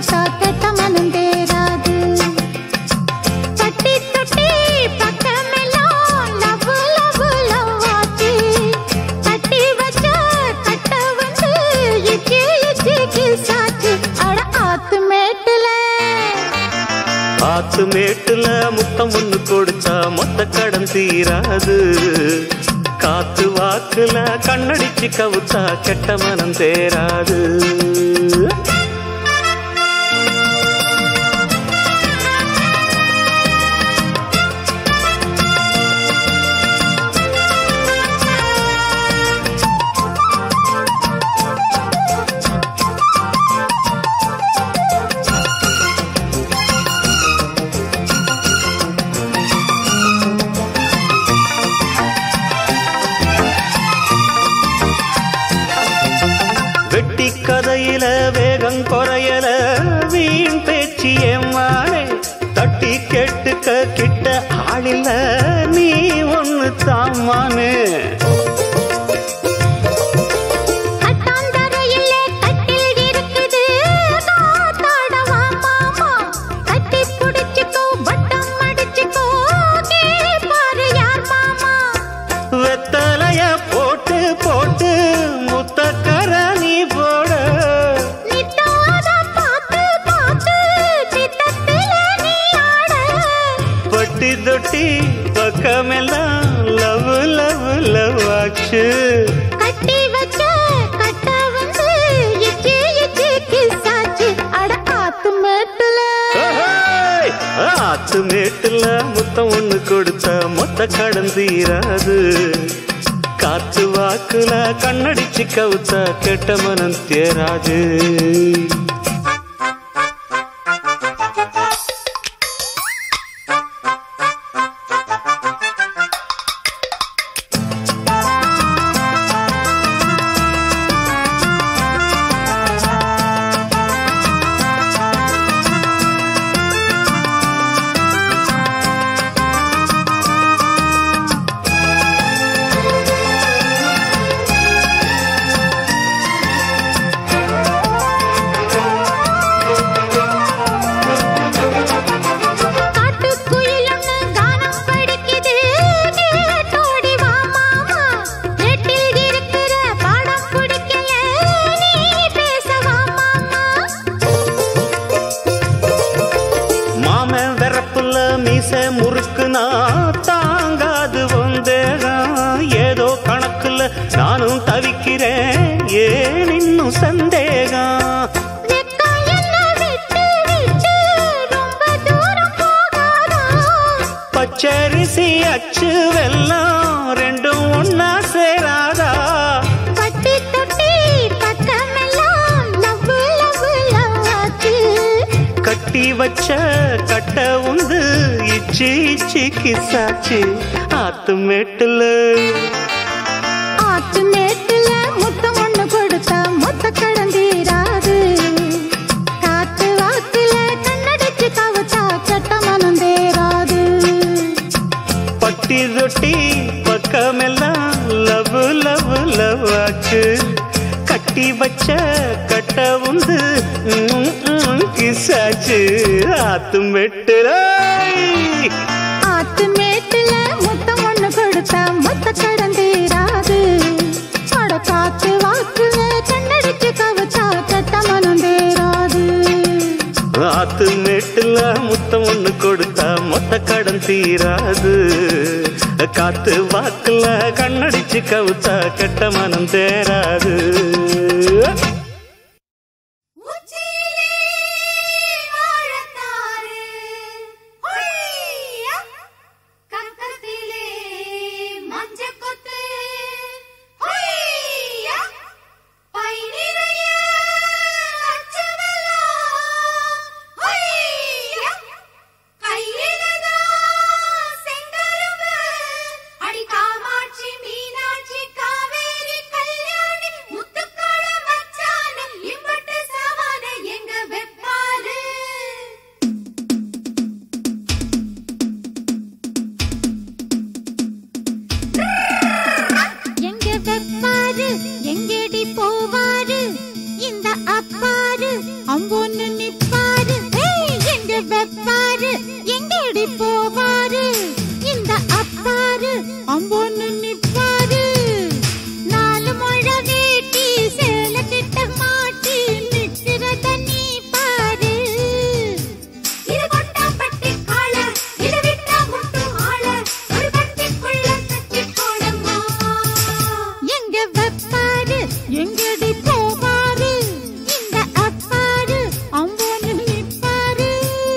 கவுத்தா கெட்ட மனம் தேராது தட்டி தொட்டி பக்கமெல்லாம் லவ் லவ் லவ் ஆச்சு தட்டி வச்ச கட்ட வந்து இச்சி இச்சி கிசாச்சு அட ஆத்து மேட்டுல ஆத்து மேட்டுல முத்தம் ஒண்ணு கொடுத்தா மொத்த கடன் தீராது காத்து வாக்குல கண்ணடிச்சு கவுத்தா கெட்ட மனம் தேராது வெட்டி கதையில வேகம் குறையல வீண் பேச்சு ஏமானே தட்டி கேட்டுக்க கிட்ட ஆளில்ல நீ ஒண்ணு தாமானே கட்டாந்தரையிலே கட்டில் இருக்குது காத்தாடவா மாமா கட்டி புடிச்சுக்கோ வட்டம் அடிச்சுக்கோ கேப்பாரு யார் மாமா வெத்தலைய போட்டு போட்டு முத்தக்கர நீ போட நித்தாத பார்த்து பார்த்து சித்தத்திலே நீ ஆட பட்டி தொட்டி பக்கமெல்லாம் லவ் லவ் லவ் ஆச்சு கட்டி வச்ச கட்ட வந்து இச்சி இச்சி கிசாச்சு அட ஆத்து மேட்டுல ஏய்! ஆத்து மேட்டுல முத்தம் ஒண்ணு கொடுத்த மொத்த கடன் தீராது காத்து வாக்குல கண்ணடிச்சு கவுத்தா கெட்ட மனம் தேராது காட்டுக்குயில் ஒண்ணு கானம் படிக்குது கேட்டோடி வா மாமா நெட்டில் இருக்கிற பாடம் பிடிக்கல நீ பேசவா மாமா மாமன் வெறப்புல மீச முறுக்குனா தாங்காது வந்தேகம் ஏதோ கணக்குல நானும் தவிக்கிறேன் ஏன் இன்னும் சந்தேகம் வெக்கம் என்ன விட்டு விட்டு ரொம்ப தூரம் போகாதா பச்சரிசி அச்சு வெல்லம் ரெண்டும் ஒன்னா சேராதா பட்டி தொட்டி பக்கமெல்லாம் லவ் லவ் லவ் ஆச்சு கட்டி வச்ச கட்ட உந்து இச்சி இச்சி கிசாச்சு ஆத்து மேட்டுல ஆத்து மேட்டுல முத்தம் ஒண்ணு கொடுத்தா மொத்த கடந்தீராது காத்து வாக்குல கண்ணடிச்சு கவுச்சா கெட்ட மனம் தேராது பட்டி ரொட்டி பக்கமெல்லாம் லவ் லவ் லவ் ஆச்சு கட்டி வச்ச கட்ட உந்து ம், ம், கிசாச்சு ஆத்து மேட்டுல ஆத்து மேட்டுல முத்தம் ஒண்ணு கொடுத்தா மொத்த கடந்தீராது அட காத்து வாக்குல கண்ணடிச்சு கவுச்சா கெட்ட மனம் தேராது ஆத்து மேட்டுல முத்தம் ஒண்ணு கொடுத்தா மொத்த கடன் தீராது காத்து வாக்குல கண்ணடிச்சு கவுத்தா கெட்ட மனம் தேராது உச்சியிலே வாழத்தாரு ஹொய்யா கக்கத்திலே மஞ்ச கொத்து ஹொய்யா பை நிறைய அச்சவெல்லாம் ஹொய்யா கையிலதா செங்கரும்பு அடி காமாட்சி மீனாட்சி காவேரி கல்யாணி முத்துக்கள மச்சான் எங்க வெப்பாரு எங்கடி போவாரு இந்த அப்பாரு அம்போன்னு நிப்பாரு நாலு முழ வேட்டி சேல கிட்ட மாட்டி நிக்கிறத நீ பாரு இது கொட்டாம்பட்டி காள, இது விட்டா முட்டும் ஆள, ஒரு கட்டிக்குள்ள கட்டிப் போடம்மா. எங்க வெப்பாரு எங்கடி போவாரு இந்த அப்பாரு அம்போன்னு நிப்பாரு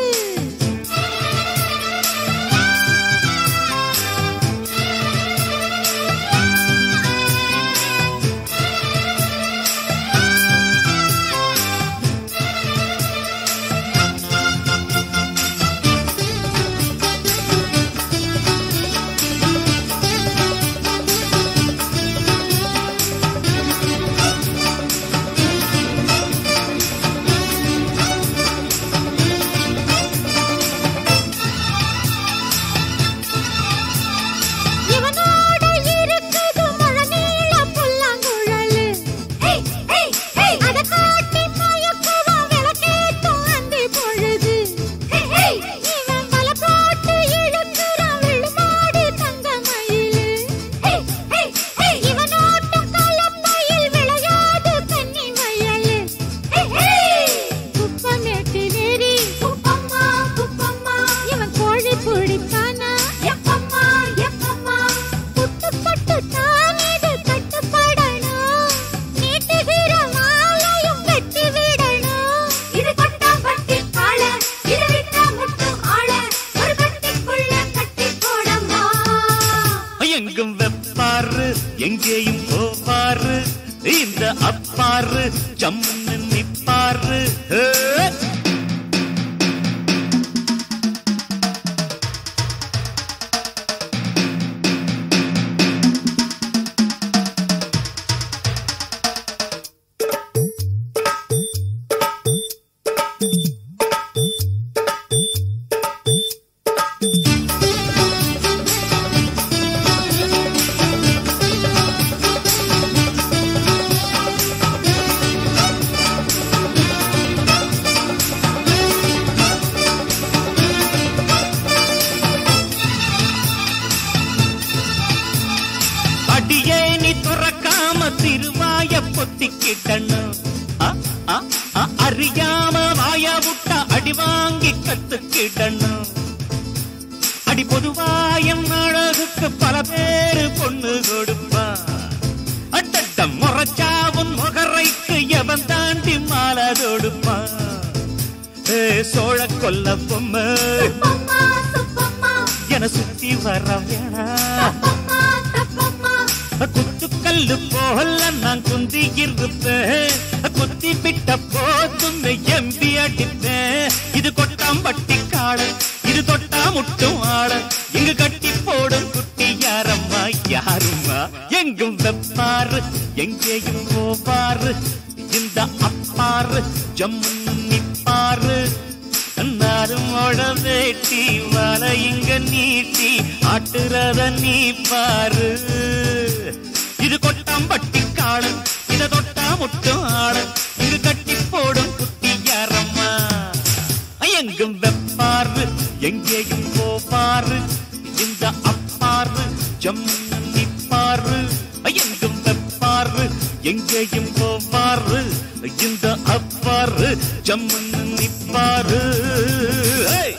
இவனோட இருக்குது முழநீள புல்லாங்குழலு ஏய், ஏய், ஏய், அத காட்டி மயக்குவான் விளக்கேத்தும் அந்தி பொழுது ஏய், ஏய். இவன் வல போட்டு இழுக்குறான் விழுமாடி தங்க மயிலு ஏய், ஏய், ஏய். இவனோட்டும் கலப்பையில் விளையாது கன்னி வயலு ஏய், ஏய். குப்பமேட்டி நேரி குப்பம்மா, குப்பம்மா, இவன் கோழி பிடிப்பானா எப்பம்மா, எப்பம்மா. புட்டு பட்டு தான் இது கட்டுப்படணும் நீட்டுகிற வாழையும் வெட்டி விடணும் இது கொட்டாம்பட்டி காள, இது விட்டா முட்டும் ஆள, ஒரு கட்டிக்குள்ள கட்டிப் போடம்மா. எங்கும் வெப்பாரு எங்கேயும் போவாரு இந்த அப்பாரு ஜம்முன்னு நிப்பாரு ஏ! அடியே நீ துறக்காம திருவாய பொத்திக்கிட்டணும் அ, அ, அ, அறியாம வாய விட்டா அடி வாங்கி கத்துக்கிடணும் அடி பொதுவாயம் அழகுக்கு பல பேரு பொண்ணு கொடுப்பா அட்டட்ட முறைச்சாவும் முகரைக்கு எவன் தாண்டி மாலை தொடுப்பா ஏ சோழ கொல்ல பொம்மை சுப்பம்மா, சுப்பம்மா, என சுத்தி வர வேணா தப்பம்மா, தப்பம்மா. குத்துக்கல்லு போல நான் குந்தி இருப்பேன் குத்தி விட்ட போதும் எம்பி அடிப்பேன் இது கொட்டாம்பட்டி காடு இது தொட்டா முட்டும் ஆட இங்கு கட்டி போடும் குட்டி யாரம்மா யாரும்மா எங்கும் வெப்பாரு எங்கேயும் போவாரு இந்த அப்பாரு ஜம்மு நிப்பாரு நாரும் மொழ வேட்டி வலை இங்க நீட்டி ஆட்டுறத நீ பாரு இது கொட்டாம்பட்டி காடு இத தொட்டா முட்டும் ஆடு இங்கு கட்டி போடும் குட்டி யாரம்மா எங்கும் வெப்பாரு எங்கேயும் போவாரு இந்த அப்பாரு ஜம்மு நிப்பாரு எங்கும் வெப்பாரு எங்கேயும் போவாரு இந்த அப்பாரு ஜம்மு நிப்பாரு Hey!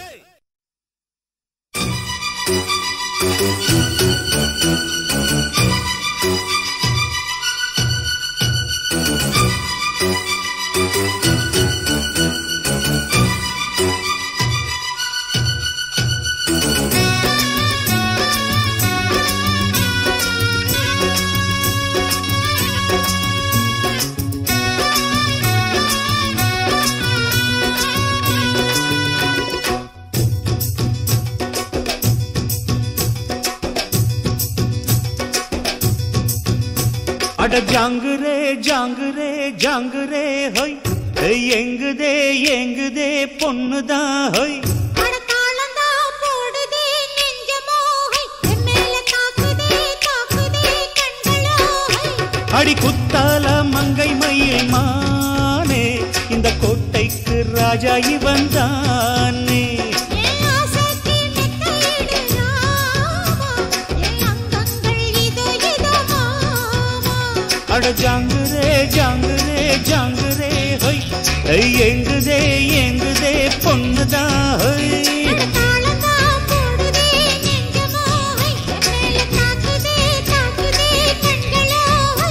அட ஜாங்குரே ஜாங்குரே ஜாங்குரே ஹொய் ஏய், எங்குதே எங்குதே பொண்ணுதான் ஹொய் அடத்தாளந்தா போடுதே நெஞ்சமோ ஹை என் மேல தாக்குதே தாக்குதே கண்களோ ஹை அடி குத்தால மங்கை மயில் மானே இந்த கோட்டைக்கு ராஜ ராஜா இவன் தானே என் ஆசைக்கு மெத்தையிடு ராமா என் அங்கங்கள் இதோ இதோ மாமா அட ஜாங்குரே ஜாங்குரே ஜாங்குரே ஹொய் ஐ, எங்குதே எங்குதே பொண்ணுதான் ஹொய் தாளந்தா போடுதே நெஞ்சமோ ஹை மேல தாக்குதே தாக்குதே கண்களோ ஹை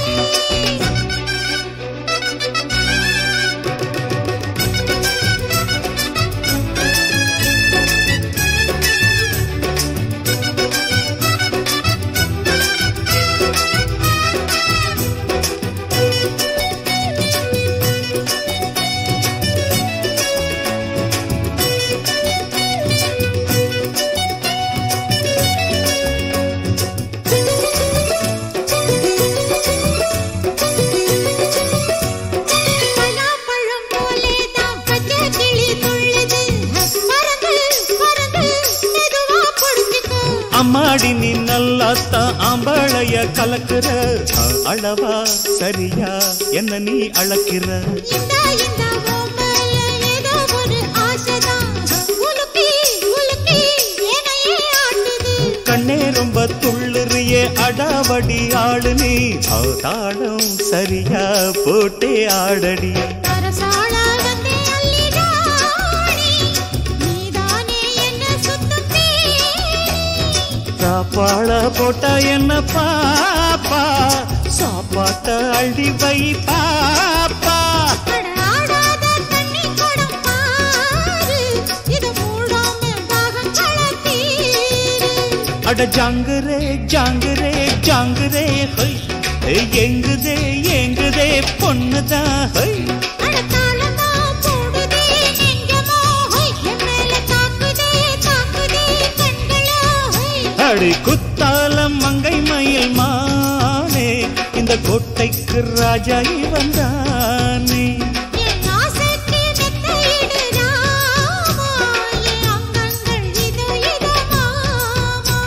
பலாப்பழம் போலே தான் பச்சை கிளி துள்ளுது பறந்து பறந்து மெதுவா பிடிச்சுக்கோ அம்மாடி நீ நல்லாத்தான் ஆம்பாளைய கலக்குற அளவா சரியா என்ன நீ அளக்கிற இந்த இந்த ஓமல ஏதோ ஒரு ஆசைதான் உலுக்கி உலுக்கி என்னையே ஆட்டுது கண்ணே ரொம்ப துள்ளுறியே அடாவடி ஆளு நீ ஆ, தாளம் சரியா போட்டே ஆடடி அரசாள வந்தே அள்ளிடாணி நீதானே என்ன சுத்தம் சாப்பாட போட்டா என்ன பாப்பா சாப்பாட்ட அள்ளி வை பாப்பா ஆடாத தண்ணி குடம் பாரு இது மூடாம தாகங்கள தீரு அட ஜாங்குரே ஜாங்குரே ஜாங்குரே ஹொய் ஏய், எங்குதே எங்குதே பொண்ணுதான் ஹொய் அடத்தாளமா போடுதே நெஞ்சமோ ஹொய் என் மேல தாக்குதே தாக்குதே கண்களோ ஹொய் அடி குத்தாலம் மங்கை மயில் மானே இந்த கோட்டைக்கு ராஜா இவன் தானே என் ஆசைக்கு மெத்தையிடு ராமா என் அங்கங்கள் இதோ இதோ மாமா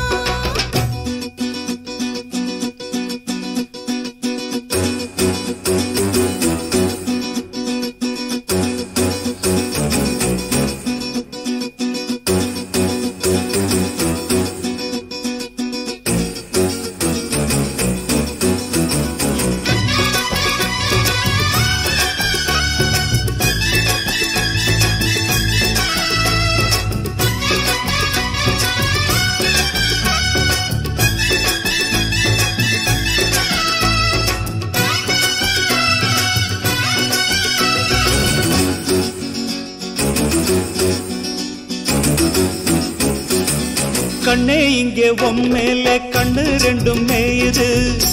கண்ணே இங்கே உம்மேல கண்ணு ரெண்டும் மேயுது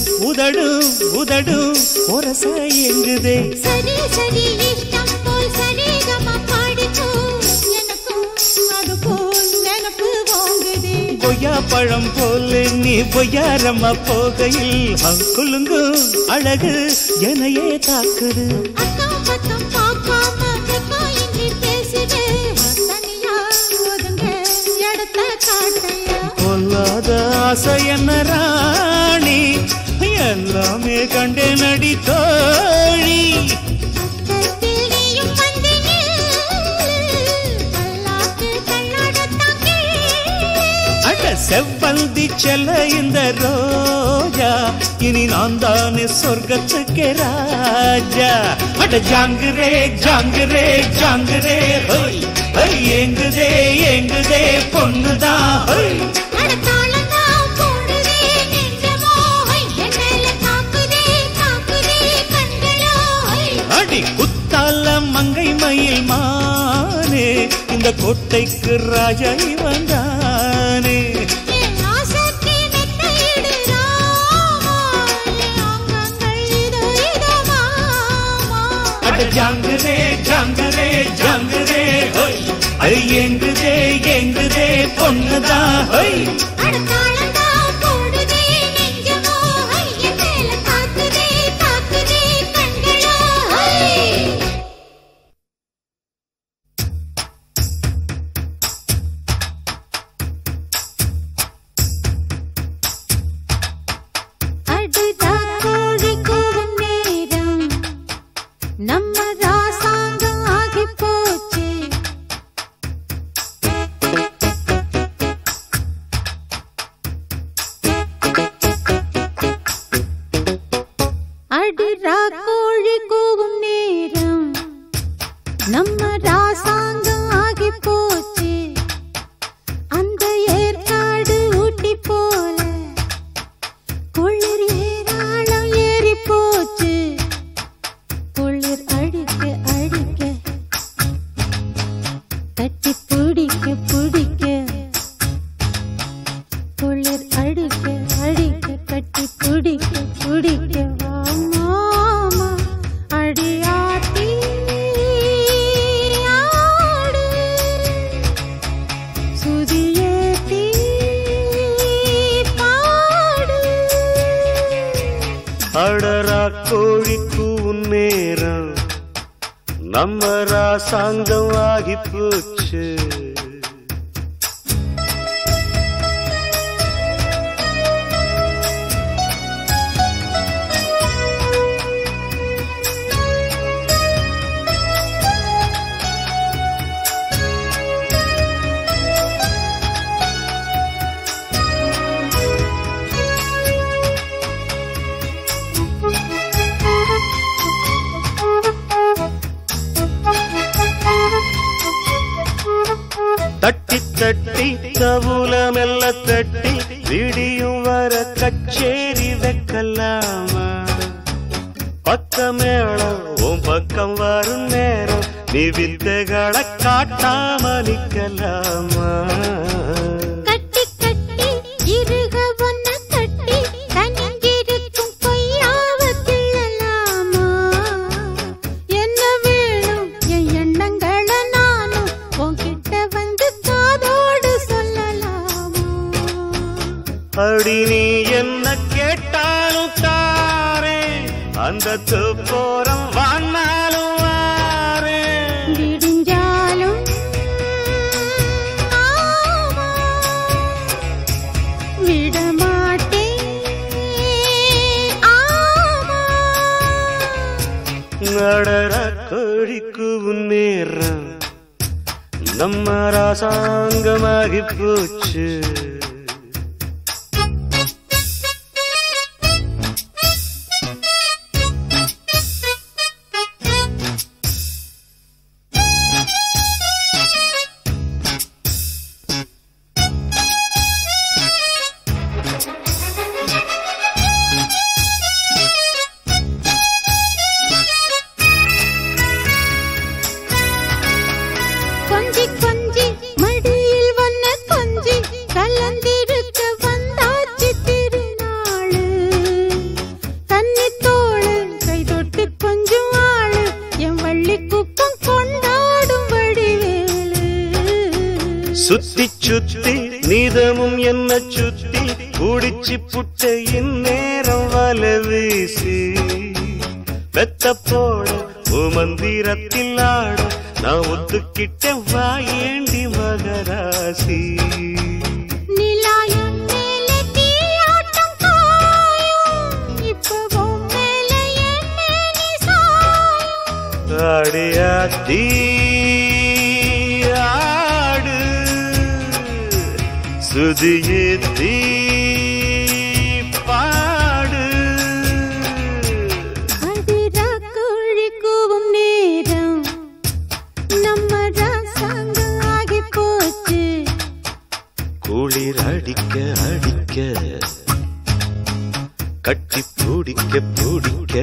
உதடு உதடு ஒரச எங்குதே சரி சரி இஷ்டம் போல் சரிகம பாடிக்கோ எனக்கும் அது போல் நினப்பு வாங்குதே கொய்யா பழம் போல நீ பொய்யாரம்மா போகையில் குலுங்கு அழகு எனையே தாக்குது அக்கம் பக்கம் பார்க்காம வெக்கம் இன்றி பேசுது தனியா ஒதுங்க இடத்த காட்டையா பொல்லாத ஆசை என்ன ராணி எல்லாமே கண்டே நடி தோழி பக்கத்தில் நீயும் வந்து நில்லு. பல்லாக்கு தள்ளாடத்தான் கேளு. அட செவ்வந்தி செல்ல இந்த ரோஜா இனி நான் தானே சொர்க்கத்துக்கு ராஜா அட ஜாங்குரே ஜாங்குரே ஜாங்குரே ஹோய் ஹோய் ஏங்குதே ஏங்குதே பொண்ணுதான் ஹோய் அடத்தாளந்தான் போடுதே நெஞ்சமோ ஹை. என் மேல தாக்குதே தாக்குதே கண்களோ ஹை. அடி குத்தால மங்கை மயில் மானே இந்த கோட்டைக்கு ராஜா இவன் தானே என் ஆசைக்கு மெத்தையிடு ராமா. என் அங்கங்கள் இதோ இதோ மாமா. அட ஜாங்குதே ஜாங்குதே ஜாங்குதே ஹோய் ஐ எங்குதே எங்குதே பொண்ணுதான் ஹோய் அடத்தாளந்தான் போடுதே நெஞ்சமோ ஹை. என் மேல தாக்குதே தாக்குதே கண்களோ ஹை. அடுதா கோழி கூவும் நேரம் நம்ம ராசாங்கம் ஆகி போச்சு கட்டி பிடிக்க பிடிக்க குளிர் அடிக்க அடிக்க கட்டி பிடிக்க பிடிக்க வா மாமா அடியாத்தி ஆடு சுதியேத்தி பாடு அடரா கோழிக்கு நேரம் நம்ம ராசாங்கம் ஆகி போச்சு தட்டி தட்டி கவுல மெல்ல தட்டி விடியும் வர கச்சேரி வைக்கலாமா பக்க மேளம் உன் பக்கம் வரும் நேரம் நீ வித்தைகளை காட்டாம நிக்கலாமா கட்டி கட்டி இருக ஒன்ன கட்டி தனிஞ்சிருக்கும் பொய்யாவ கிள்ளலாமா என்ன வேணும் என் எண்ணங்களை நானும் உன்கிட்ட வந்து காதோடு சொல்லலாமா அடி நீ என்ன கேட்டாலும் தாரே அந்த துப்போரம் வானாலும் வாரே விடிஞ்சாலும் ஆமா, விடமாட்டேன் ஆமா நடர கோழிக்கு நேரம் நம்ம ராசாங்கமாகி போச்சு கொஞ்சி கொஞ்சி மடியில் வந்த கொஞ்சி கலந்திருக்க வந்தாச்சு திருநாளு தண்ணி தோளு கை தொட்டு கொஞ்சம் ஆளு என் வள்ளி குப்பம் கொண்டாடும் வடிவேலு சுத்தி சுத்தி நீதமும் என்ன சுத்தி குடிச்சு புட்ட இந்நேரம் வல வீசி வெத்த போட மந்திரத்தில் ஆட நான் ஒத்துக்கிட்ட வாயேண்டி மகராசி நிலாயம் மேலே தீயாட்டம் காயும் இப்பவும் மேலே என் மேனி சாயும் அடியாத்தி ஆடு சுதியேத்தி பாடு அதிரா கோழி கூவும் நேரம் நம்ம ராசாங்கம் ஆகி போச்சு குளிர் அடிக்க அடிக்க கட்டி பிடிக்க பிடிக்க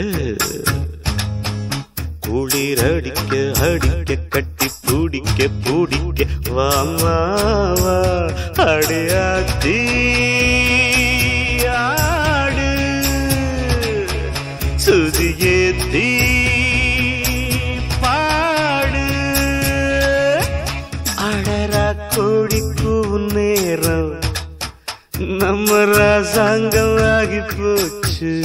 குளிர் அடிக்க அடிக்க கட்டி பிடிக்க பிடிக்க வாமாவா அடியாத்தி ஆடு சுதியேத்தி பாடு அடரா கோழிக்கு நேரம் நம்ம ராசாங்கம் ஆகி போச்சு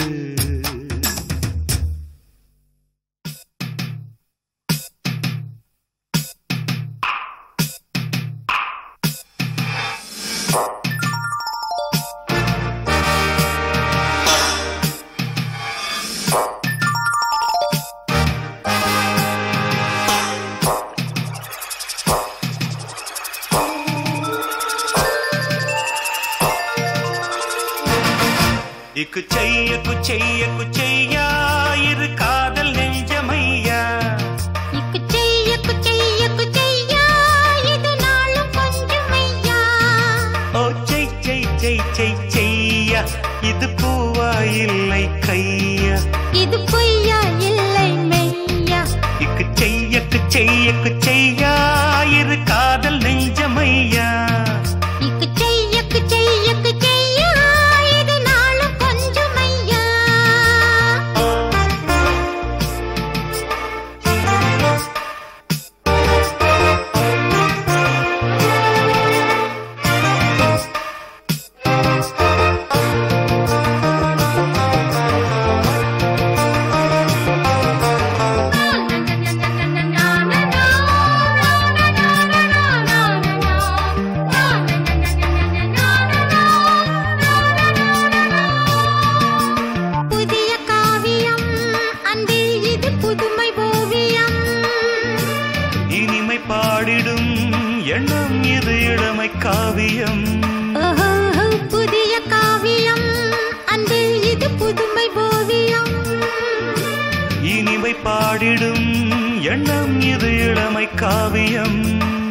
இக்கு செய்ய குச்செய்ய குச்செய்யா இரு காதல் நெஞ்சமையா இக்கு செய்ய குச்செய்ய குச்செய்யா இது நாளும் கொஞ்சம் ஐயா ஓ செய் செய் செய் செய் செய்யா இது பூவா இல்லை கையா இது பொய்யா இல்லை மெய்யா இக்கு செய்ய குச்செய்ய குச்செய்யா இரு காதல் நெஞ்சமையா இக்கு செய்யக்கு செய்யக்கு செய்யா இது நாளும் கொஞ்சம் ஐயா புதிய காவியம் அன்பில் இது புதுமை ஓவியம் இனிமை பாடிடும் எண்ணம் இது இளமை காவியம் ஓஹோ புதிய காவியம் அன்பில் இது புதுமை ஓவியம் இனிமை பாடிடும் எண்ணம் இது இளமை காவியம்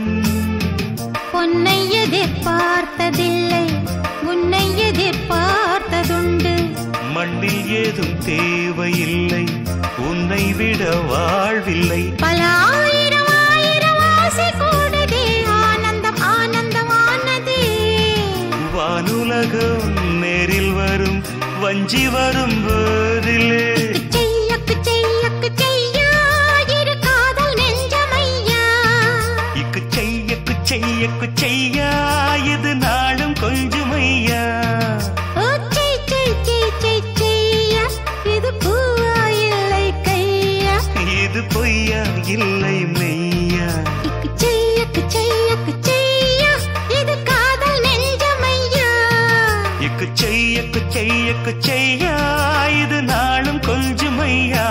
பொன்னை எதிர்பார்த்ததில்லை உன்னை எதிர்பார்த்ததுண்டு மண்ணில் ஏதும் தேவையில்லை உன்னை விட வாழ்வில்லை பல ஆயிரம் ஆயிரம் ஆசை கூடுதே ஆனந்தம் ஆனந்தமானதே வானுலகம் நேரில் வரும் வஞ்சி வரும் போதிலே செய்யக்கு செய்யக்கு செய்யா இரு காதல் நெஞ்சமையா இக்கு செய்யக்கு செய்யக்கு செய்யா இது நாளும் கொஞ்சமையா ஓ செய் செய் செய் செய் செய்யா இது பூவா இல்லை கையா இது பொய்யா இல்லை மெய்யா இக்கு செய்யக்கு செய்யக்கு செய்யா இது காதல் நெஞ்சமையா இக்கு செய்யக்கு செய்யக்கு செய்யா இது நாளும் கொஞ்சமையா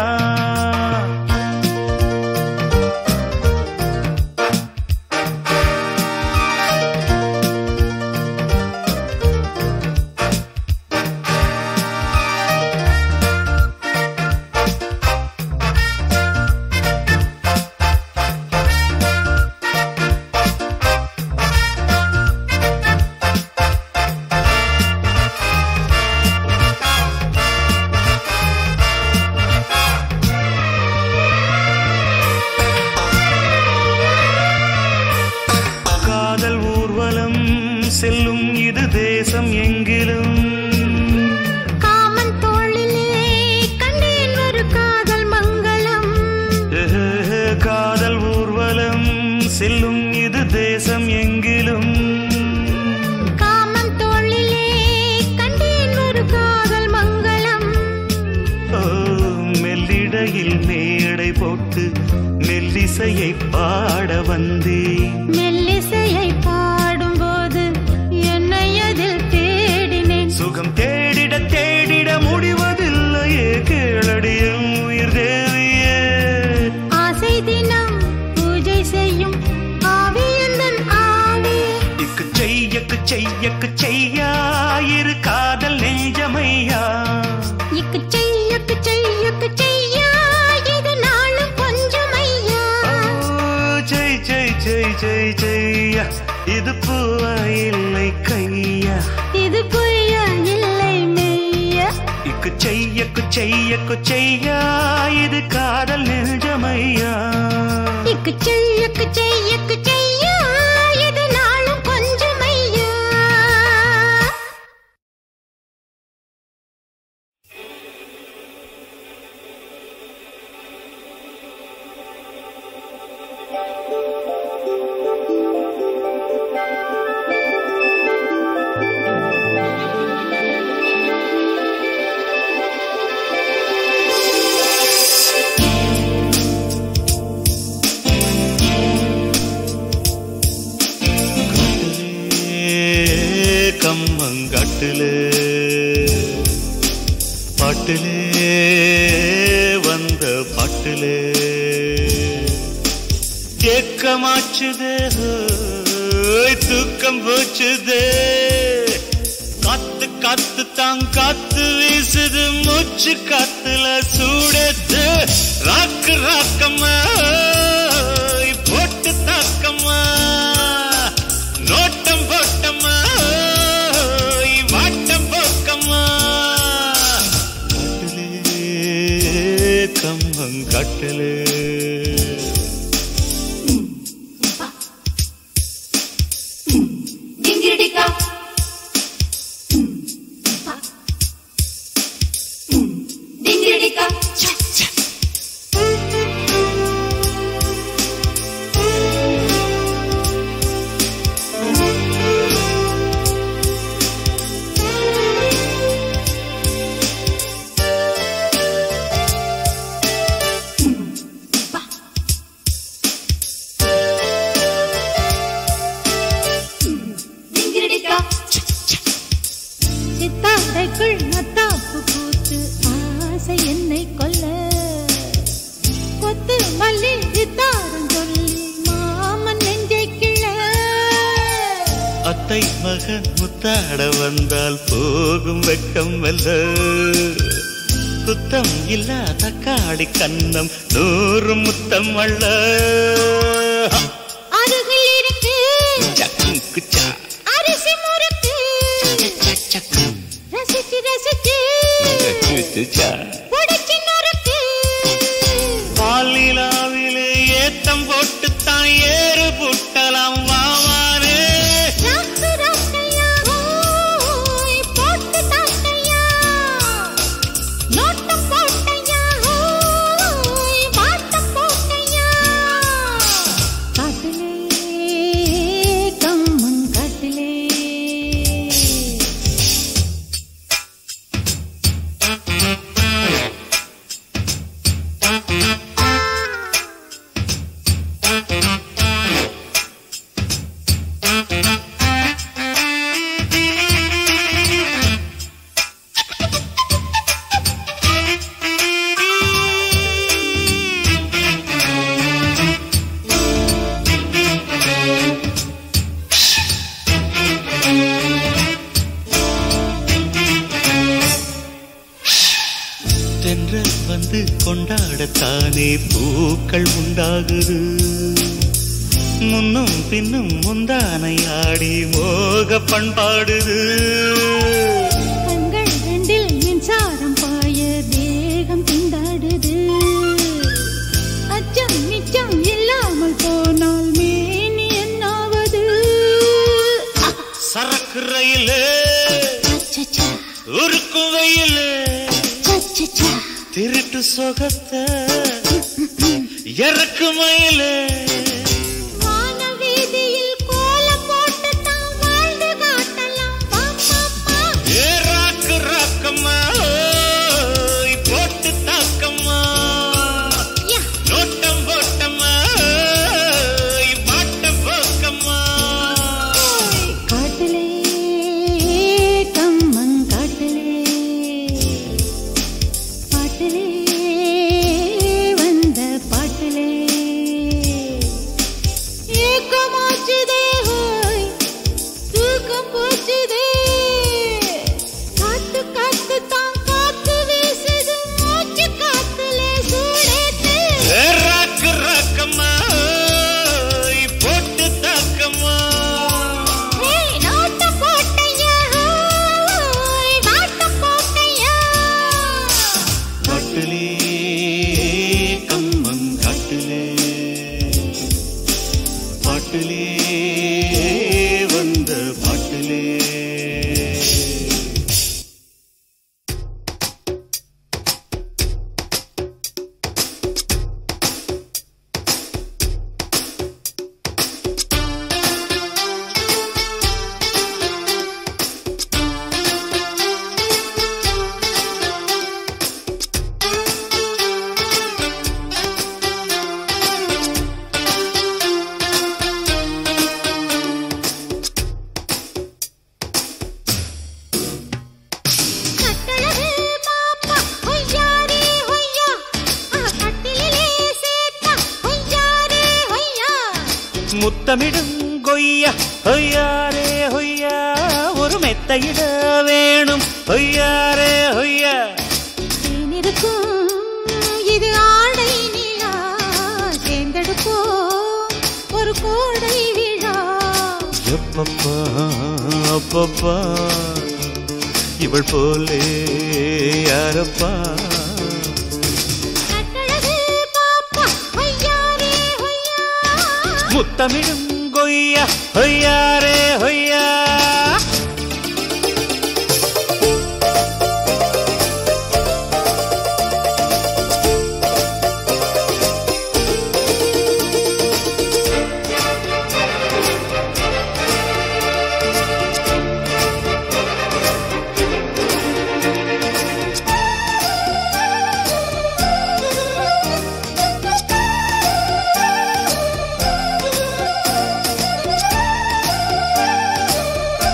காதல் ஊர்வலம் செல்லும் இது தேசம் எங்கிலும் காமன் தோளிலே கண்டேன் ஒரு காதல் மங்களம் எஹெஹெ, காதல் ஊர்வலம் செல்லும் இது தேசம் எங்கிலும் காமன் தோளிலே கண்டேன் ஒரு காதல் மங்களம் ஓ, மெல்லிடையில் மேடை போட்டு மெல்லிசையை பாட வந்தேன் மெல்லிசையை பாடும்போது என்னை அதில் தேடினேன் சுகம் தேடிட தேடிட முடிவதில்லையே கேளடியும் உயிர் தேவியே ஆசை தினம் பூஜை செய்யும் ஆவியந்தன் ஆவி இக்கு செய்யக்கு செய்யக்கு செய்யா இரு காதல் நெஞ்சமையா இக்கு செய்யக்கு செய்யக்கு செய்யா இது நாளும் கொஞ்சம் ஐயா ஓ, செய் செய் செய் செய் செய்யா இது பூவா இல்லை கையா இது பொய்யா இல்லை மெய்யா இக்கு செய்யக்கு செய்யக்கு செய்யா இது காதல் நெஞ்சமையா இக்கு செய்யக்கு செய்யக்கு செய்யா இது நாளும் கொஞ்சம் ஐயா கம்மங்கட்டிலே பாட்டிலே வந்த பாட்டிலே ஏக்கமாச்சுதே ஹோய், தூக்கம் போச்சுதே காத்து காத்து தான் காத்து வீசுது மூச்சு காத்துல சூடுது ராக்கு ராக்கம்மா ஹோய், போட்டு தாக்கம்மா நோட்டம் போட்டம்மா ஹோய், வாட்டம் போக்கம்மா காட்டிலே கம்மங்கட்டிலே அத்தை மகன் முத்தாட வந்தால் போகும் வெக்கம் வல்ல குத்தம் இல்ல தக்காளி கன்னம் நூறு முத்தம் அல்ல அருகில் இருக்கு சக்கு குச்சா அரிசி முறுக்கு சக்கு ரசிச்சு ரசிச்சு குச்சா புடிச்சு நொறுக்கு பாலிலாவிலே ஏத்தம் போட்டு தான் ஏறு புட்டலாம் வாவானே ராக்கு ராக்கையா ஓய் போட்டு தாக்கையா நோட்டம் போட்டையா ஓய் வாட்டம் போட்டையா காட்டிலே கம்மன் காட்டிலே தென்றல் வந்து கொண்டாடத்தானே பூக்கள் உண்டாகுது முன்னும் பின்னும் முந்தானை ஆடி மோக பண்பாடுது கண்கள் ரெண்டில் மின்சாரம் பாய தேகம் திண்டாடுது அச்சம் நிச்சம் இல்லாமல் போனால் மேனி என்னாவது சரக்கு ரயிலே அச்சச்சா, உருக்கு வெயிலே சச்சச்சா. திருட்டு சொகத்தை இறக்கு மயிலே வான வீதியில் கோலம் போட்டு தான் வாழ்ந்து காட்டலாம் பா பா பா ஏ ராக்கு ராக்கம்மா ஓய், போட்டு தாக்கம்மா யா நோட்டம் போட்டம்மா ஓய், மாட்டம் போக்கம்மா காட்டிலே கம்மன் காட்டிலே பாட்டிலே வந்த பாட்டிலே ஏக்கமாச்சுதே ஹோய் தூக்கம் போச்சுதே காத்து காத்து தான் காத்து வீசுது மூச்சு காத்துல சூடேத்து ஏ ராக்கு ராக்கம்மா ஓய், போட்டு தாக்கம்மா ஏய் நோட்ட போட்டையா ஹோய் வாட்ட போட்டையா காட்டிலே கம்மன் காட்டிலே பாட்டிலே வந்த பாட்டிலே கட்டழகு பாப்பா ஹொய்யாரே ஹொய்யா ஆ கட்டிலே சேத்தா ஹொய்யாரே ஹொய்யா முத்தமிடும் கொய்யா ஹொய்யாரே ஹொய்யா ஒரு மெத்தையிட வேணும் ஹொய்யாரே ஹொய்யா தேனிருக்கும் இது ஆடை நிலா சேர்ந்தெடுப்போம் ஒரு கோடை விழா எப்பப்பா அப்பப்பா இவள் போலே யாரப்பா கட்டழகு பாப்பா ஹொய்யாரே ஹொய்யா முத்தமிடும் கொய்யா ஹொய்யாரே ஹொய்யா ஆ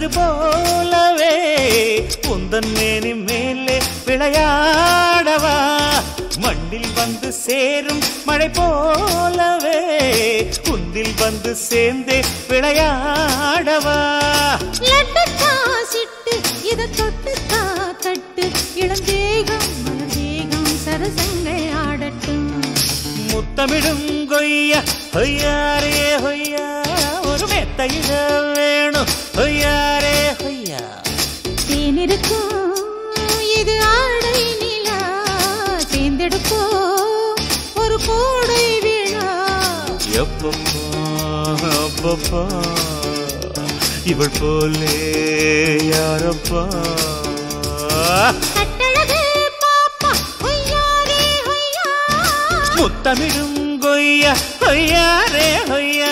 போலவே உந்தன் மேனி மேலே விளையாடவா மண்ணில் வந்து சேரும் மழை போலவே குந்தில் வந்து சேர்ந்தே விளையாடவா லட்டு காசிட்டு இத தொட்டு தா தட்டு இளந்தேகம் மலர்தேகம் சரசங்கள் ஆடட்டும் முத்தமிடும் கொய்யா ஹொய்யாரே ஹொய்யா ஒரு மெத்தையிட வேணும் ஹொய்யாரே ஹொய்யா தேனிருக்கும் இது ஆடை நிலா சேர்ந்தெடுப்போ ஒரு கோடை விழா எப்பப்பா அப்பப்பா இவள் போலே யாரப்பா கட்டழகு பாப்பா ஒய்யாரே ஒய்யா முத்தமிடும் கொய்யா ஹொய்யாரே ஹொய்யா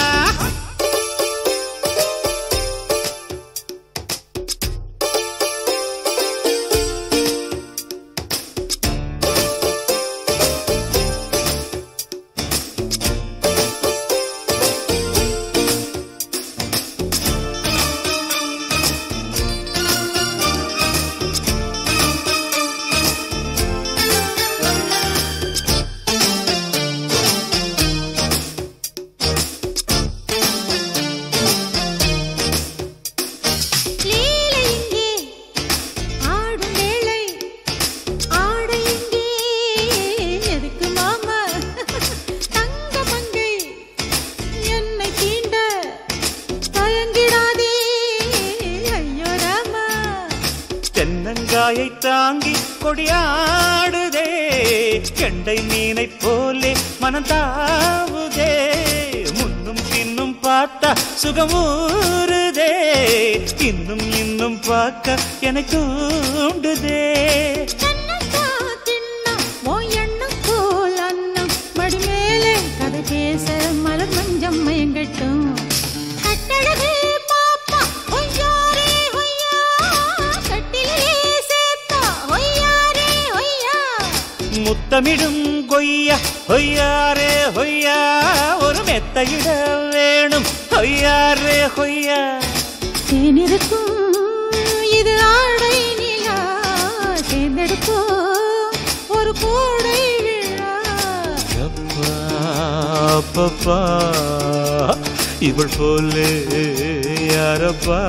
லீலை இங்கே ஆடும் வேளை ஆடை இங்கே எதுக்கு மாமா தங்க மங்கை என்னை தீண்ட தயங்கிடாதே ஐயோ ராமா தென்னங்காயை தாங்கி கொடியாடுதே கெண்டை மீனை போலே மனந்தாவுதே முன்னும் பின்னும் பார்த்தா சுகமூறுதே இன்னும் இன்னும் பார்க்க எனக்கு தூண்டுதே கண்ணத்தா தின்னா உன் எண்ணம் போல் அன்னம் மடி மேலே கதை பேச மலர் மஞ்சம் மயங்கட்டும் கட்டழகு பாப்பா ஒய்யாரே ஒய்யா கட்டிலே சேர்த்தா ஒய்யாரே ஒய்யா முத்தமிடும் கொய்யா ஹொய்யாரே ஹொய்யா ஒரு மெத்தையிட வேணும் ஹொய்யாரே ஹொய்யா தேனிருக்கும் இது ஆடை நிலா சேர்ந்தெடுப்போ ஒரு கோடை விழா அப்பா அப்பப்பா இவள் போலே யாரப்பா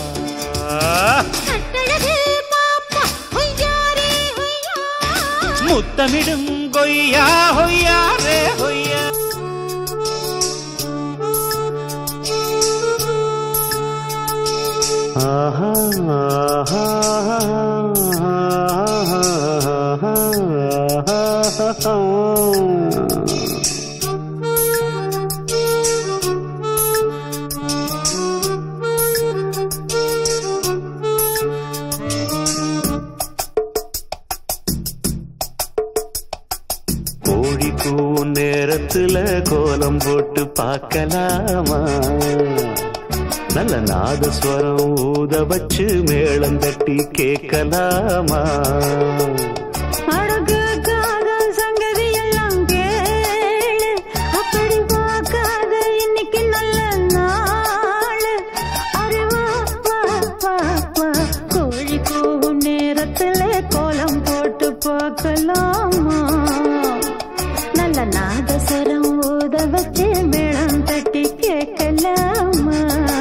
கட்டழகு பாப்பா ஒய்யாரே ஒய்யா முத்தமிடும் கொய்யா ஹொய்யாரே ஹொய்யா ஆஹா கோழி கூவும் நேரத்துல கோலம் போட்டு பார்க்கலாமா நல்ல நாதஸ்வரம் ஊத வச்சு மேளம் தட்டி கேட்கலாமா அழகுக்காக சங்கதி எல்லாம் கேளு அப்படி பார்க்காத இன்னைக்கு நல்ல நாள் அறிவா வா வா வா கோழி கூவும் நேரத்துல கோலம் போட்டு பார்க்கலாமா நல்ல நாதஸ்வரம் ஊத வச்சு மேளம் தட்டி கேட்கலாமா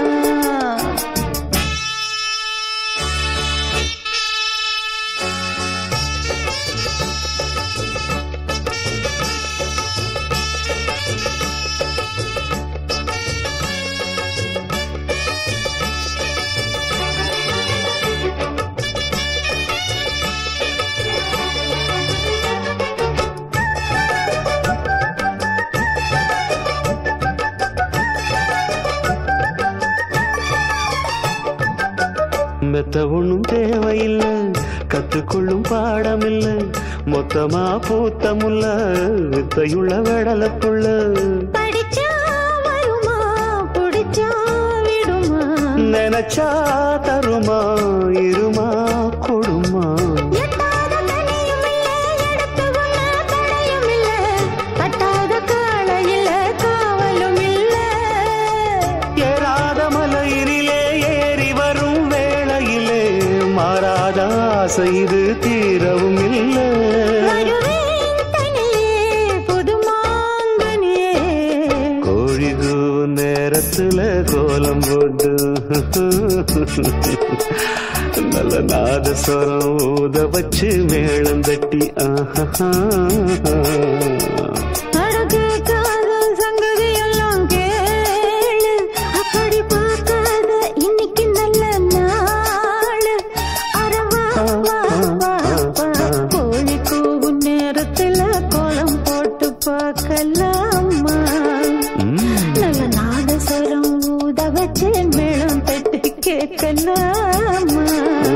மெத்த ஒண்ணும் தேவையில்லை கத்துக்கொள்ளும் பாடமில்லை மொத்தமா பூத்தமுல்ல வித்தையுள்ள வெடலப்புள்ள படிச்சா வருமா புடிச்சா விடுமா நினைச்சா தருமா இருமா கொடுமா எட்டாத தனியும் இல்ல எடுத்து உண்ண தடையும் இல்ல கட்டாத கால இல்ல காவலும் இல்ல ஏறாத மலையினிலே ஏறி வரும் மாறாத ஆசை இது தீரவும் இல்லை வருவேன் தனியே புது மாங்கனியே கோழி கூவும் நேரத்துல கோலம் போட்டு நல்ல நாதஸ்வரம் ஊத வச்சு மேளம் தட்டி ஆஹா அழகு காதல் சங்கதி எல்லாம் கேளு அப்படி பார்க்காத இன்னைக்கு நல்ல நாள் அரவா வா வா வா கோழி கூவும் நேரத்துல கோலம் போட்டு பார்க்கலாமா நல்ல நாதஸ்வரம் ஊத வச்சு மேளம் தட்டி கேட்கலாமா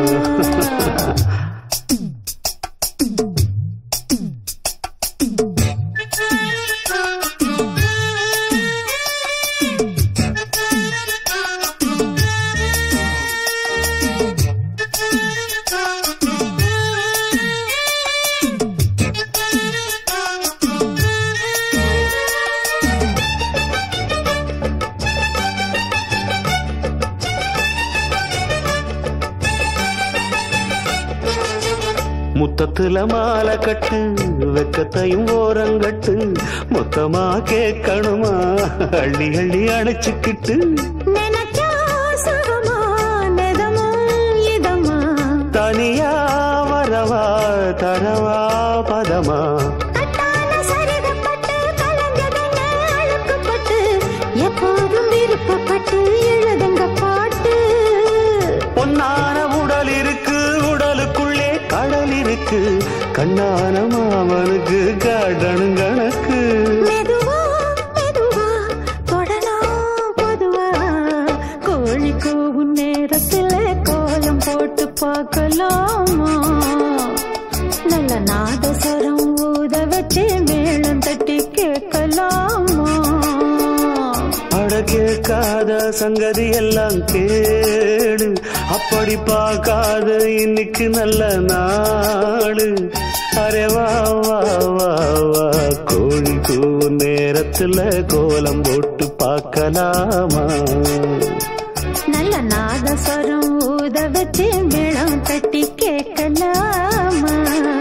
முத்தத்துல மாலை கட்டு வெக்கத்தையும் ஓரங்கட்டு மொத்தமா கேட்கணுமா அள்ளி அள்ளி அணைச்சுக்கிட்டு நினைச்சா சுகமா நெதமும் இதமா தனியா வரவா தரவா பதமா கட்டான சரிகப்பட்டு கலந்ததென்ன அழுக்கப்பட்டு எப்போதும் விருப்பப்பட்டு எழுதுங்க பாட்டு பொன்னான உடல் இருக்கு உடலுக்குள்ளே கடல் இருக்கு கண்ணான மாமனுக்கு காடணும் கணக்கு மெதுவா மெதுவா தொடலாம் பொதுவா கோழி கூவும் நேரத்துல கோலம் போட்டு பார்க்கலாமா நல்ல நாதஸ்வரம் ஊத வச்சு மேளம் தட்டி கேட்கலாமா அட கேட்காத சங்கதி எல்லாம் கேடு அப்படி பார்க்காத இன்னைக்கு நல்ல நாடு அரே வா வா வா வா கோழி கூவும் நேரத்துல கோலம் போட்டு பார்க்கலாமா நல்ல நாதஸ்வரம் ஊத வச்சு மேளம் தட்டி கேட்கலாமா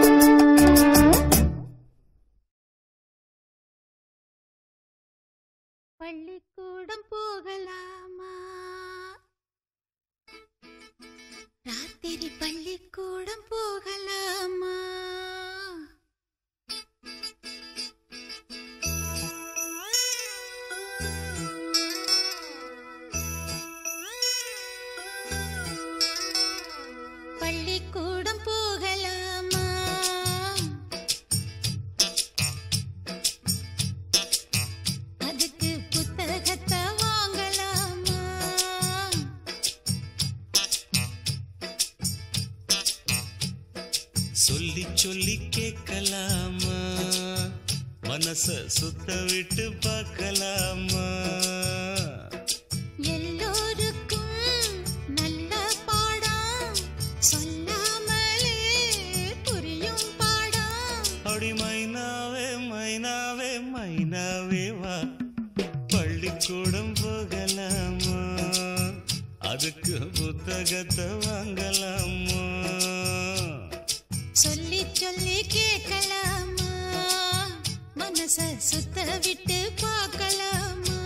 பள்ளிக்கூடம் போகலாமா ராத்திரி பள்ளிக்கூடம் போகலாமா பள்ளிக்கூடம் போகலாமா அதுக்கு புத்தகத்தை வாங்கலாமா சொல்லி சொல்லி கேட்கலாமா மனச சுத்த விட்டு பார்க்கலாமா எல்லோருக்கும் நல்ல பாடம் சொல்லாமலே புரியும் பாடம் அடி மைனாவே மைனாவே மைனாவே வா பள்ளிக்கூடம் போகலாமா அதுக்கு புத்தகத்தை வாங்கலாமா சொல்லி சொல்லி கேட்கலாமா மனச சுத்த விட்டு பார்க்கலாமா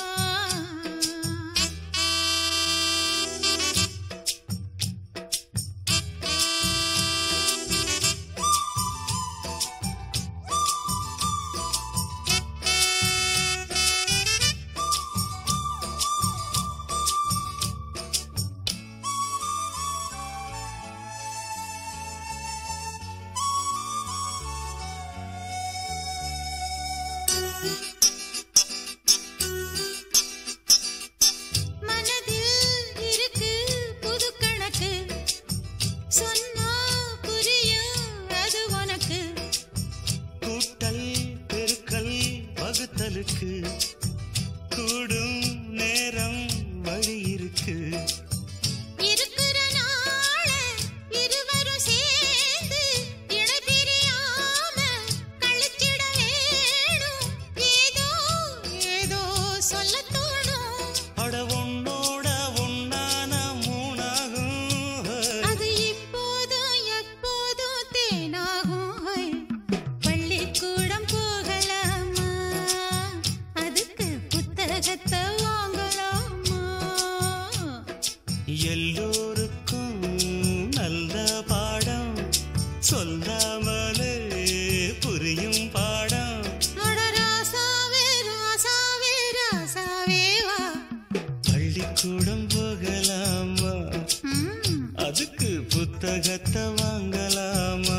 மனதில் இருக்கு புது கணக்கு சொன்னா புரியும் அது உனக்கு கூட்டல் பெருக்கல் வகுத்தலுக்கு கூடும் நேரம் வழி இருக்கு இருக்கிற நாள இருவரும் சேர்ந்து இணை பிரியாம கழிச்சிட வேணும் ஏதோ ஏதோ சொல்ல தோணும் அட உன்னோட ஒன்னான மூணாகும் அது இப்ப வாங்கலாமா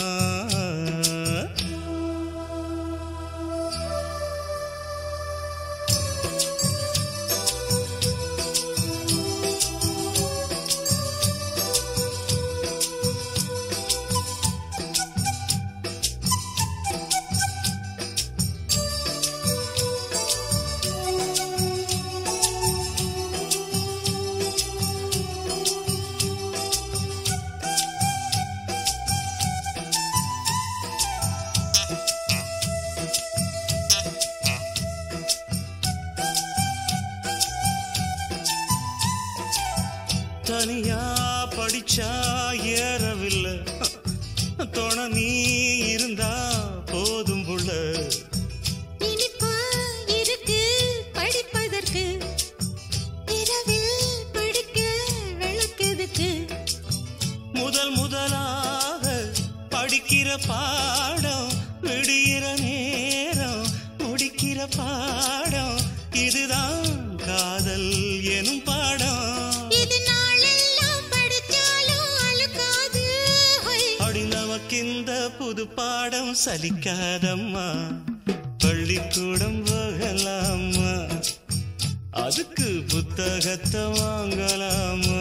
தனியா படிச்சா ஏறவில்லை துணை நீ இருந்தா போதும் புள்ள இனிப்பா இருக்கு படிப்பதற்கு இரவில் பிடிக்க விளக்குதுக்கு முதல் முதலாக படிக்கிற பாடம் விடுகிற நேரம் முடிக்கிற பாடம் இதுதான் காதல் எனும் பாடம் இது நாளெல்லாம் படிச்சாலும் அழுக்காது ஹொய். அடி நமக்கிந்த புது பாடம் சலிக்காதம்மா பள்ளிக்கூடம் போகலாமா அதுக்கு புத்தகத்தை வாங்கலாமா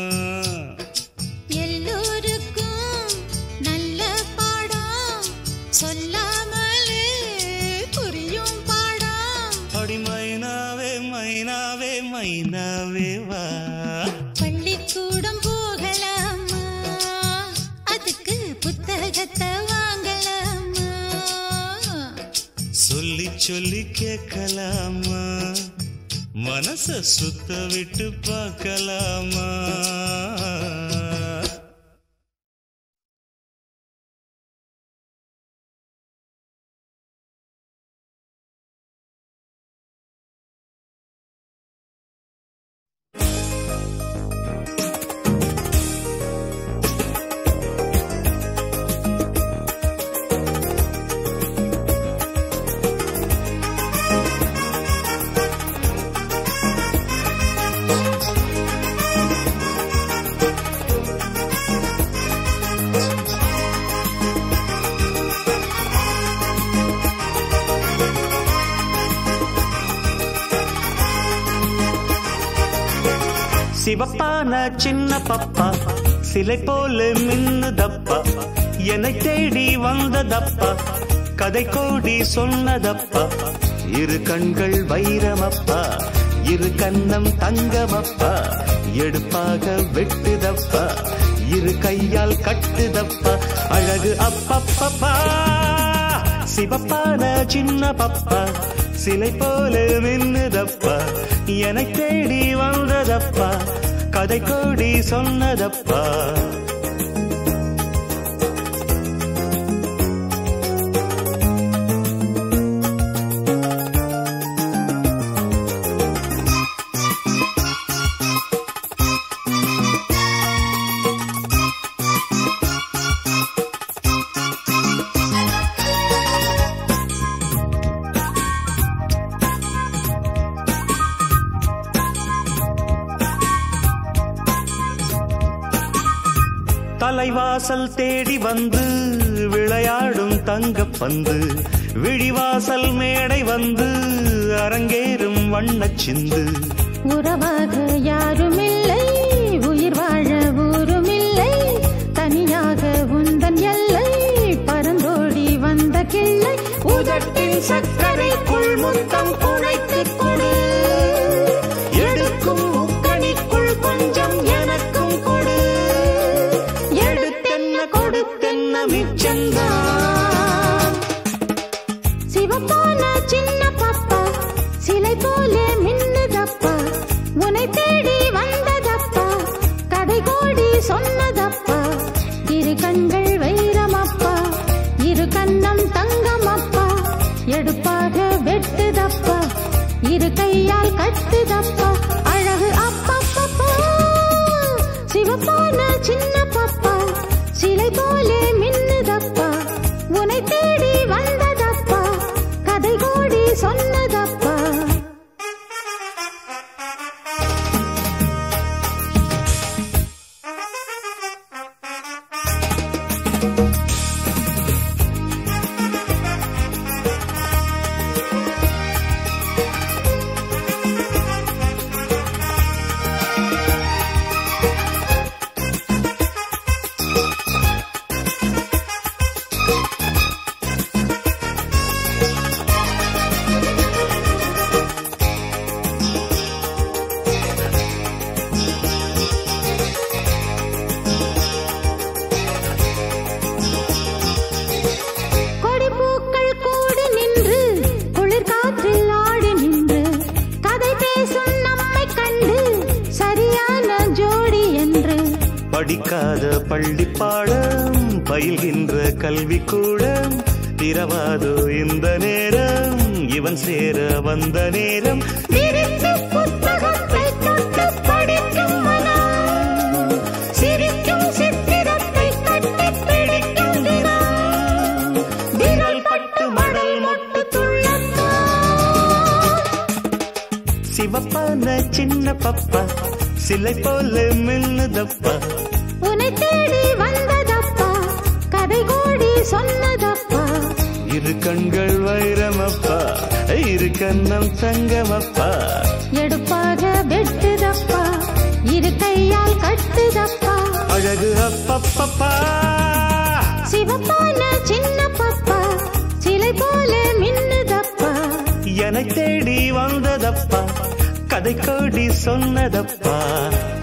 எல்லோருக்கும் நல்ல பாடம் சொல்லாமலே புரியும் பாடம் அடி மைனாவே மைனாவே மைனாவே வா பள்ளிக்கூடம் போகலாமா அதுக்கு புத்தகத்தை வாங்கலாமா சொல்லி சொல்லி கேட்கலாமா மனச சுத்த விட்டு பார்க்கலாமா சிவப்பான சின்ன பப்பா சிலை போல மின்னுதப்பா என்னை தேடி வந்ததப்பா கதை கோடி சொன்னதப்பா இரு கண்கள் வைரமப்பா இரு கண்ணம் தங்கமப்பா எடுப்பாக வெட்டுதப்பா இரு கையால் கட்டுதப்பா அழகு அப்பப்பப்பா சிவப்பான சின்ன பப்பா சிலை போல மின்னுதப்பா என்னை தேடி வந்ததப்பா கதை கோடி சொன்னதப்பா தலைவாசல் தேடி வந்து விளையாடும் தங்கப் பந்து விழிவாசல் மேடை வந்து அரங்கேறும் வண்ணச் சிந்து உறவாக யாருமில்லை உயிர் வாழ ஊருமில்லை தனியாக உந்தன் எல்லை பரந்தோடி வந்த கிள்ளை உதட்டின் சர்க்கரைக்குள் முத்தம் குழைத்துக் கொடு எடுக்கும் முக்கணிக்குள் கொஞ்சம் எனக்கும் கொடு எடுத்தென்ன கொடுத்தென்ன மிச்சந்தான் சிவப்பான சின்ன பாப்பா சிலை போல மின்னுதப்பா உன்னை தேடி வந்ததப்பா கதை கோடி சொன்னதப்பா இரு கண்கள் வைரமப்பா இரு கண்ணம் தங்கமப்பா எடுப்பாக வெட்டுதப்பா இரு கையால் கட்டுதப்பா அழகு அப்பப்பப்பா சிவப்பான சின்ன பாப்பா சிலை போலே மின்னுதப்பா உன்னை தேடி வந்ததப்பா கதை கோடி சொன்னதப்பா கொடிப்பூக்கள் கூடி நின்று குளிர் காற்றில் ஆடி நின்று கதை பேசும் நம்மை கண்டு சரியான ஜோடி என்று படிக்காத பள்ளி பாடம் பயில்கின்ற கல்வி கூடம் திரவாதோ இந்த நேரம் இவன் சேர வந்த நேரம் விரித்து புத்தகத்தை தொட்டு படிக்கும் மனம் சிரிக்கும் சித்திரத்தை கட்டி பிடிக்கும் தினம் விரல் பட்டு மடல் மொட்டு துள்ளத்தான் சிவப்பான சின்ன பப்பா சிலை போல மின்னுதப்பா உன்னை தேடி வந்ததப்பா கதை கூடி சொன்னதப்பா இரு கண்கள் வைரமப்பா இரு கண்ணம் தங்கமப்பா எடுப்பாக வெட்டுதப்பா இரு கையால் கட்டுதப்பா அழகு அப்பப்பப்பா சிவப்பான சின்ன பப்பா சிலை போல மின்னுதப்பா என்னை தேடி வந்ததப்பா கதை கோடி சொன்னதப்பா